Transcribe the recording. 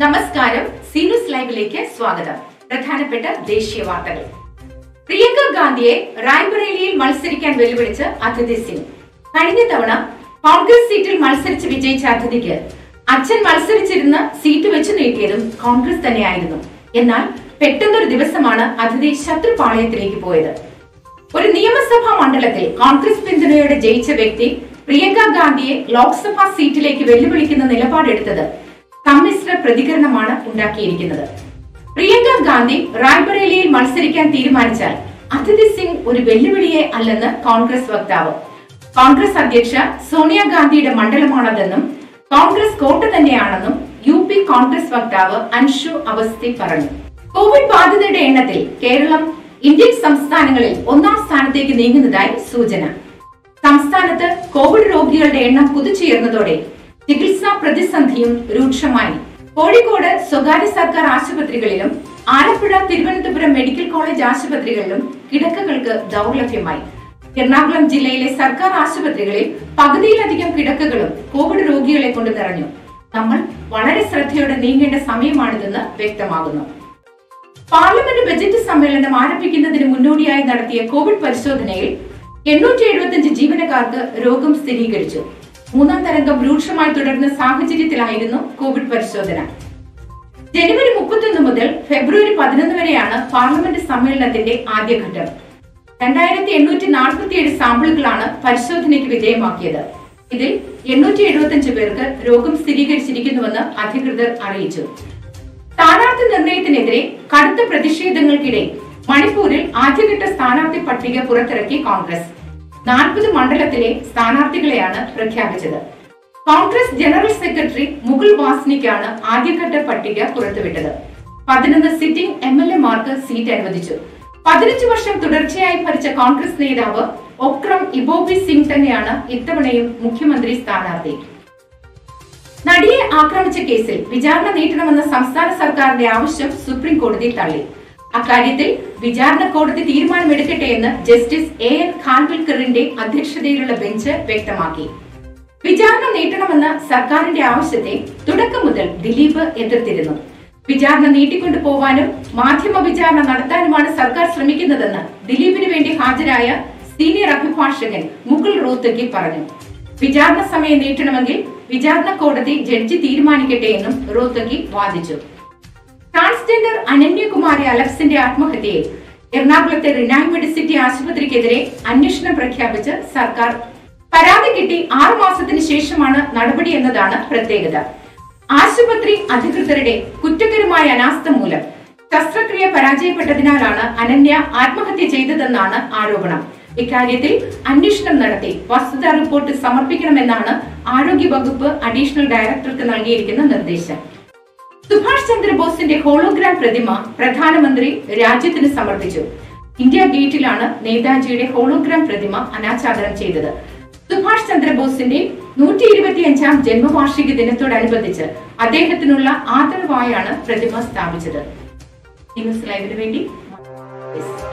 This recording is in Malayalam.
നമസ്കാരം സീനുസ് ലൈവിലേക്ക് സ്വാഗതം പ്രധാനപ്പെട്ട ദേശീയ വാർത്തകൾ പ്രിയങ്ക ഗാന്ധിയെ റായ്ബറേലിയിൽ മത്സരിക്കാൻ വെല്ലുവിളിച്ച് അതിഥി സിംഗ് കഴിഞ്ഞ തവണ കോൺഗ്രസ് സീറ്റിൽ മത്സരിച്ച് വിജയിച്ച അതിഥിക്ക് അച്ഛൻ മത്സരിച്ചിരുന്ന സീറ്റ് വെച്ചു നീട്ടിയതും കോൺഗ്രസ് തന്നെയായിരുന്നു എന്നാൽ പെട്ടെന്നൊരു ദിവസമാണ് അതിഥി ശത്രുപാളയത്തിലേക്ക് പോയത് ഒരു നിയമസഭാ മണ്ഡലത്തിൽ കോൺഗ്രസ് പിന്തുണയോടെ ജയിച്ച വ്യക്തി പ്രിയങ്ക ഗാന്ധിയെ ലോക്സഭാ സീറ്റിലേക്ക് വെല്ലുവിളിക്കുന്ന നിലപാടെടുത്തത് സമ്മിശ്ര പ്രതികരണമാണ് ഉണ്ടാക്കിയിരിക്കുന്നത് പ്രിയങ്ക ഗാന്ധി റായ്ബറേലിയിൽ മത്സരിക്കാൻ തീരുമാനിച്ചാൽ അതിഥി സിംഗ് ഒരു വെല്ലുവിളിയെ അല്ലെന്ന് കോൺഗ്രസ് വക്താവ് കോൺഗ്രസ് അധ്യക്ഷ സോണിയാഗാന്ധിയുടെ മണ്ഡലമാണതെന്നും കോൺഗ്രസ് കോട്ട തന്നെയാണെന്നും യു പി കോൺഗ്രസ് വക്താവ് അൻഷു അവസ്ഥി പറഞ്ഞു കോവിഡ് ബാധിതരുടെ എണ്ണത്തിൽ കേരളം ഇന്ത്യൻ സംസ്ഥാനങ്ങളിൽ ഒന്നാം സ്ഥാനത്തേക്ക് നീങ്ങുന്നതായി സൂചന സംസ്ഥാനത്ത് കോവിഡ് രോഗികളുടെ എണ്ണം കുതിച്ചുയർന്നതോടെ ചികിത്സാ പ്രതിസന്ധിയും രൂക്ഷമായി കോഴിക്കോട് സ്വകാര്യ സർക്കാർ ആശുപത്രികളിലും ആലപ്പുഴ തിരുവനന്തപുരം മെഡിക്കൽ കോളേജ് ആശുപത്രികളിലും കിടക്കകൾക്ക് ദൗർലഭ്യമായി എറണാകുളം ജില്ലയിലെ സർക്കാർ ആശുപത്രികളിൽ പകുതിയിലധികം കിടക്കകളും കോവിഡ് രോഗികളെ കൊണ്ട് നിറഞ്ഞു നമ്മൾ വളരെ ശ്രദ്ധയോടെ നീങ്ങേണ്ട സമയമാണിതെന്ന് വ്യക്തമാകുന്നു പാർലമെന്റ് ബജറ്റ് സമ്മേളനം ആരംഭിക്കുന്നതിന് മുന്നോടിയായി നടത്തിയ കോവിഡ് പരിശോധനയിൽ എണ്ണൂറ്റി എഴുപത്തിയഞ്ച് ജീവനക്കാർക്ക് രോഗം സ്ഥിരീകരിച്ചു മൂന്നാം തരംഗം രൂക്ഷമായി തുടരുന്ന സാഹചര്യത്തിലായിരുന്നു കോവിഡ് പരിശോധന ജനുവരി മുപ്പത്തൊന്ന് മുതൽ ഫെബ്രുവരി പതിനൊന്ന് വരെയാണ് പാർലമെന്റ് സമ്മേളനത്തിന്റെ ആദ്യഘട്ടം രണ്ടായിരത്തി എണ്ണൂറ്റി നാൽപ്പത്തിയേഴ് സാമ്പിളുകളാണ് പരിശോധനയ്ക്ക് വിധേയമാക്കിയത് ഇതിൽ എണ്ണൂറ്റി എഴുപത്തിയഞ്ച് പേർക്ക് രോഗം സ്ഥിരീകരിച്ചിരിക്കുന്നുവെന്ന് അധികൃതർ അറിയിച്ചു സ്ഥാനാർത്ഥി നിർണയത്തിനെതിരെ കടുത്ത പ്രതിഷേധങ്ങൾക്കിടെ മണിപ്പൂരിൽ ആദ്യഘട്ട സ്ഥാനാർത്ഥി പട്ടിക പുറത്തിറക്കി കോൺഗ്രസ് നാൽപ്പത് മണ്ഡലത്തിലെ സ്ഥാനാർത്ഥികളെയാണ് പ്രഖ്യാപിച്ചത് കോൺഗ്രസ് ജനറൽ സെക്രട്ടറി മുകുൾ വാസ്നിക്കാണ് ആദ്യഘട്ട പട്ടിക പുറത്തുവിട്ടത് പതിനൊന്ന് സിറ്റിംഗ് എം എൽ എമാർക്ക് സീറ്റ് അനുവദിച്ചു പതിനഞ്ച് വർഷം തുടർച്ചയായി ഭരിച്ച കോൺഗ്രസ് നേതാവ് ഒക്രം ഇബോബി സിംഗ് തന്നെയാണ് ഇത്തവണയും മുഖ്യമന്ത്രി സ്ഥാനാർത്ഥി നടിയെ ആക്രമിച്ച കേസിൽ വിചാരണ നീട്ടണമെന്ന സംസ്ഥാന സർക്കാരിന്റെ ആവശ്യം സുപ്രീം കോടതി തള്ളി അക്കാര്യത്തിൽ വിചാരണ കോടതി തീരുമാനമെടുക്കട്ടെ എന്ന് ജസ്റ്റിസ് എ എൻ ഖാൻവിൽക്കറിന്റെ അധ്യക്ഷതയിലുള്ള ബെഞ്ച് വ്യക്തമാക്കി വിചാരണ നീട്ടണമെന്ന സർക്കാരിന്റെ ആവശ്യത്തെ തുടക്കം മുതൽ ദിലീപ് എതിർത്തിരുന്നു വിചാരണ നീട്ടിക്കൊണ്ടു പോവാനും മാധ്യമ വിചാരണ നടത്താനുമാണ് സർക്കാർ ശ്രമിക്കുന്നതെന്ന് ദിലീപിന് വേണ്ടി ഹാജരായ സീനിയർ അഭിഭാഷകൻ മുകുൾ റോത്തഗി പറഞ്ഞു വിചാരണ സമയം നീട്ടണമെങ്കിൽ വിചാരണ കോടതി ജഡ്ജി തീരുമാനിക്കട്ടെ എന്നും റോത്തഗി വാദിച്ചു ട്രാൻസ്ജെൻഡർ അനന്യകുമാരി അലക്സിന്റെ ആത്മഹത്യയെ എറണാകുളത്തെ റിനായ് മെഡിസിറ്റി ആശുപത്രിക്കെതിരെ അന്വേഷണം പ്രഖ്യാപിച്ച് സർക്കാർ പരാതി കിട്ടി ആറു മാസത്തിന് ശേഷമാണ് നടപടി എന്നതാണ് പ്രത്യേകത ആശുപത്രി അധികൃതരുടെ കുറ്റകരമായ അനാസ്ഥ മൂലം ശസ്ത്രക്രിയ പരാജയപ്പെട്ടതിനാലാണ് അനന്യ ആത്മഹത്യ ചെയ്തതെന്നാണ് ആരോപണം ഇക്കാര്യത്തിൽ അന്വേഷണം നടത്തി വസ്തുതാ റിപ്പോർട്ട് സമർപ്പിക്കണമെന്നാണ് ആരോഗ്യ വകുപ്പ് അഡീഷണൽ ഡയറക്ടർക്ക് നൽകിയിരിക്കുന്ന നിർദ്ദേശം സുഭാഷ് ചന്ദ്രബോസിന്റെ ഹോളോഗ്രാം പ്രതിമ പ്രധാനമന്ത്രി രാജ്യത്തിന് സമർപ്പിച്ചു ഇന്ത്യ ഗേറ്റിലാണ് നേതാജിയുടെ ഹോളോഗ്രാം പ്രതിമ അനാച്ഛാദനം ചെയ്തത് സുഭാഷ് ചന്ദ്രബോസിന്റെ നൂറ്റി ഇരുപത്തിയഞ്ചാം ജന്മവാർഷിക ദിനത്തോടനുബന്ധിച്ച് അദ്ദേഹത്തിനുള്ള ആദരവായാണ് പ്രതിമ സ്ഥാപിച്ചത് ന്യൂസ് ലൈവിന് വേണ്ടി